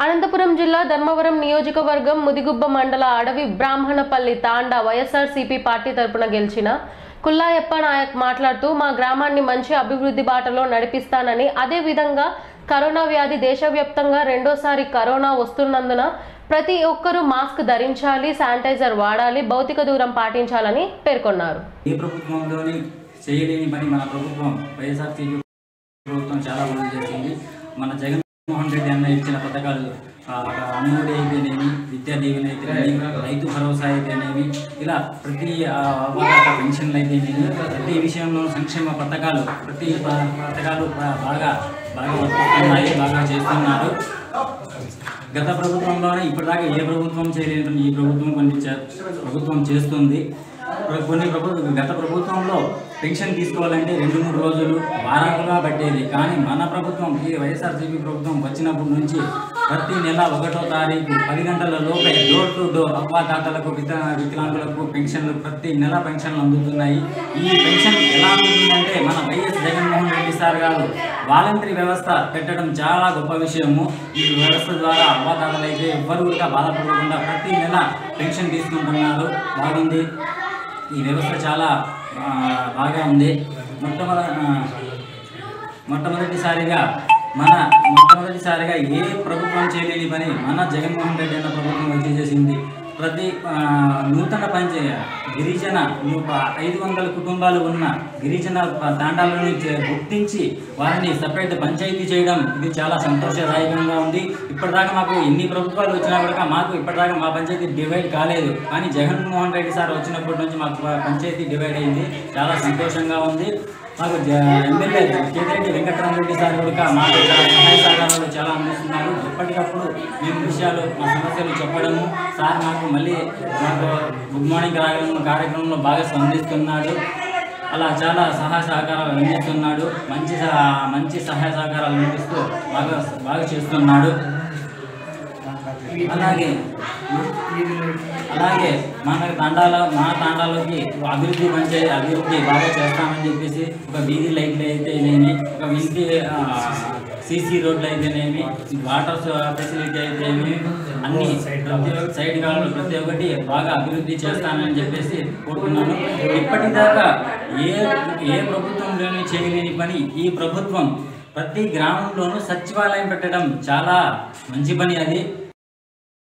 అనంతపురం జిల్లా ధర్మవరం నియోజకవర్గం ముదిగుబ్బ మండల అడవి బ్రాహ్మణపల్లి తాండా వైఎస్ఆర్సీపీ పార్టీ తరపున గెలిచిన కుల్లాయప్ప నాయక్ మాట్లాడుతూ మా గ్రామాన్ని మంచి అభివృద్ధి బాటలో నడిపిస్తానని అదే విధంగా కరోనా వ్యాధి దేశవ్యాప్తంగా రెండోసారి కరోనా వస్తున్నందున ప్రతి ఒక్కరూ మాస్క్ ధరించాలి శానిటైజర్ వాడాలి భౌతిక దూరం పాటించాలని పేర్కొన్నారు ఏ ప్రభుత్వంలోని చేయలేని పని మన ప్రభుత్వం వైఎస్ఆర్సీపీ ప్రభుత్వం చాలా బాగా చేసింది మన జగన్మోహన్ రెడ్డి అన్న ఇచ్చిన పథకాలు ఆ, అమ్మఒడి అయితేనేమి విద్యా దీవెన అయితేనేమి రైతు భరోసా అయితేనేమి ఇలా ప్రతి ఆ, అవగాహన పెన్షన్లు అయితేనేమి ప్రతి విషయంలో సంక్షేమ పథకాలు ప్రతి ప- పథకాలు బా- బాగా బాగా వస్తున్నాయి బాగా చేస్తున్నారు గత ప్రభుత్వంలోనే ఇప్పటిదాకా ఏ ప్రభుత్వం చేయలేని ఈ ప్రభుత్వం కొన్ని చే- ప్రభుత్వం చేస్తుంది ప్ర- కొన్ని ప్రభుత్వం గత ప్రభుత్వంలో పెన్షన్ తీసుకోవాలంటే రెండు మూడు రోజులు వారాలుగా పట్టేది కానీ మన ప్రభుత్వం ఈ వైఎస్ఆర్సీపీ ప్రభుత్వం వచ్చినప్పటి నుంచి ప్రతి నెల ఒకటో తారీఖు పది గంటల లోపే డోర్ టు డోర్ అవ్వాతాతలకు విత వికలాంగులకు పెన్షన్లు ప్రతి నెల పెన్షన్లు అందుతున్నాయి ఈ పెన్షన్ ఎలా అందుతుందంటే మన వైఎస్ జగన్మోహన్ రెడ్డి సార్ గారు వాలంటరీ వ్యవస్థ పెట్టడం చాలా గొప్ప విషయము ఈ వ్యవస్థ ద్వారా అవ్వాతాతలు అయితే ఎవ్వరు కూడా బాధపడకుండా ప్రతి నెల పెన్షన్ తీసుకుంటున్నారు బాగుంది ఈ వ్యవస్థ చాలా ఆ, బాగా ఉంది మొట్టమొదటి మొట్టమొదటిసారిగా మన మొట్టమొదటిసారిగా ఏ ప్రభుత్వం చేయలేని పని మన జగన్మోహన్ రెడ్డి అన్న ప్రభుత్వం వచ్చి చేసింది ప్రతి ఆ, నూతన పంచ గిరిజన ను- ఐదు వందల కుటుంబాలు ఉన్న గిరిజన ప- తాండాలను చే- గుర్తించి వారిని సపరేట్ పంచాయతీ చేయడం ఇది చాలా సంతోషదాయకంగా ఉంది ఇప్పటిదాకా మాకు ఎన్ని ప్రభుత్వాలు వచ్చినా కూడా మాకు ఇప్పటిదాకా మా పంచాయతీ డివైడ్ కాలేదు కానీ జగన్మోహన్ రెడ్డి సార్ వచ్చినప్పటి నుంచి మాకు ప- పంచాయతీ డివైడ్ అయింది చాలా సంతోషంగా ఉంది మాకు జ- ఎమ్మెల్యే కేతిరెడ్డి వెంకటరామరెడ్డి సార్ కూడా మాకు చాలా సహాయ సహకారాలు చాలా అందిస్తున్నారు ఎప్పటికప్పుడు మేము విషయాలు మా సమస్యలు చెప్పడము సార్ మాకు మళ్ళీ మాకు గుడ్ మార్నింగ్ కార్యక్రమం కార్యక్రమంలో బాగా స్పందిస్తున్నాడు అలా చాలా సహాయ సహకారాలు అందిస్తున్నాడు మంచి సహ- మంచి సహాయ సహకారాలు అందిస్తూ బాగా బాగా చేస్తున్నాడు అలాగే అలాగే మన తాండాల మా తాండాలోకి అభివృద్ధి మంచి అభివృద్ధి బాగా చేస్తామని చెప్పేసి ఒక వీధి లైట్లు అయితేనేమి ఒక ఇంటి సీసీ రోడ్లు అయితేనేమి వాటర్ ఫెసిలిటీ అయితేనేమి అన్ని ప్రతి ఒక్క సైడ్ కావాలి ప్రతి ఒక్కటి బాగా అభివృద్ధి చేస్తానని చెప్పేసి కోరుకున్నాను ఇప్పటిదాకా ఏ ఏ ప్రభుత్వంలోనూ చేయలేని పని ఈ ప్రభుత్వం ప్రతి గ్రామంలోనూ సచివాలయం పెట్టడం చాలా మంచి పని అది